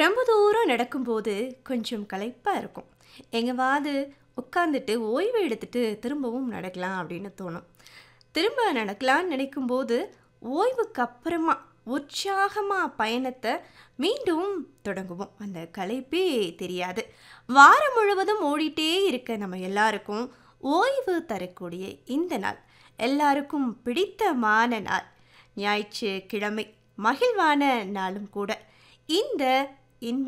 ரொம்ப தூரம் நடக்கும்போது கொஞ்சம் களைப்பாக இருக்கும் எங்கேவாது உட்காந்துட்டு ஓய்வு எடுத்துட்டு திரும்பவும் நடக்கலாம் அப்படின்னு தோணும் திரும்ப நடக்கலான்னு நினைக்கும்போது ஓய்வுக்கு அப்புறமா உற்சாகமாக பயணத்தை மீண்டும் தொடங்குவோம் அந்த களைப்பே தெரியாது வாரம் முழுவதும் ஓடிட்டே இருக்க நம்ம எல்லாருக்கும் ஓய்வு தரக்கூடிய இந்த நாள் எல்லாருக்கும் பிடித்தமான நாள் ஞாயிற்றுக்கிழமை மகிழ்வான நாளும் கூட இந்த இன்ப